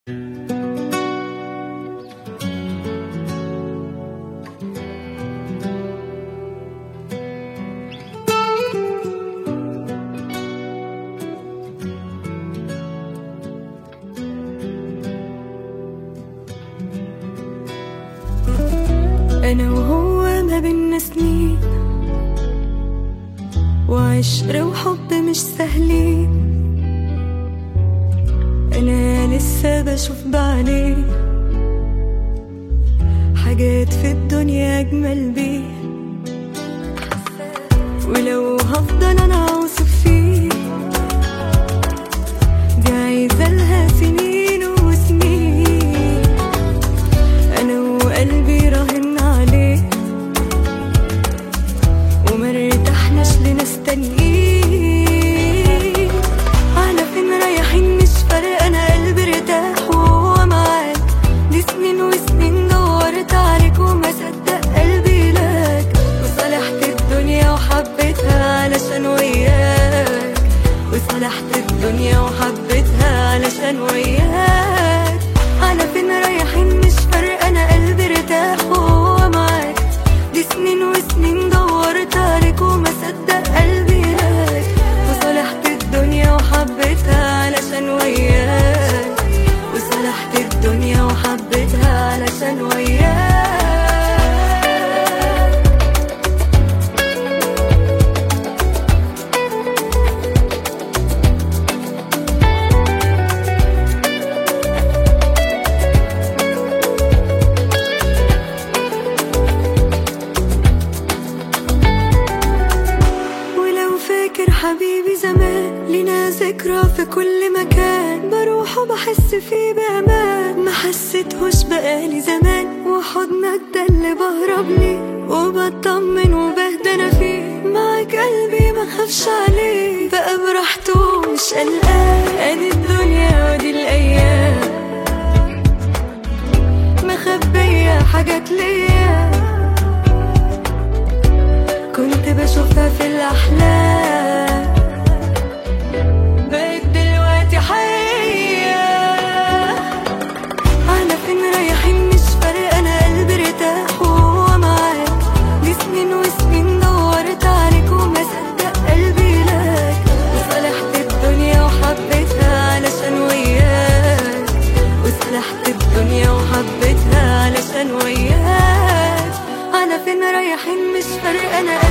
أنا وهو ما بينا سنين وعشرة وحب مش سهلين أنا لسه بشوف بعيني حاجات في الدنيا أجمل بيه ولو هفضل أنا أوصف فيه دي عايزة لها سنين وسنين أنا وقلبي راهن عليه وما ارتحناش لناس تانيين على فين رايحين مش فارق أنا قلبي ارتاح وهو معاك دي سنين وسنين دورت عليك وما صدق قلبي لك وصالحت الدنيا وحبيتها علشان وياك وصالحت الدنيا وحبيتها علشان وياك على فين رايحين مش فارق انا قلبي ارتاح وهو معاك دي سنين وسنين دورت عليك وما صدق قلبي لك وصالحت الدنيا وحبيتها علشان وياك وصالحت الدنيا وحبيتها علشان وياك ولو فاكر حبيبي زمان لينا ذكرى في كل مكان بروح وبحس فيه بأمان ما حسيتهوش بقالي زمان وحضنك ده اللي بهرب ليه وبطمن وبهدى انا فيه معاك قلبي ما خافش عليه بقى براحته مش قلقان ادي الدنيا ودي الايام مخبية حاجات ليا كنت بشوفها في الأحلام بقت دلوقتي حقيقة على فين رايحين مش فارق أنا قلبي ارتاح وهو معاك دي سنين وسنين دورت عليك وما صدق قلبي لك وصالحت الدنيا وحبيتها علشان وياك وصالحت الدنيا وحبيتها علشان وياك على فين رايحين مش فارق أنا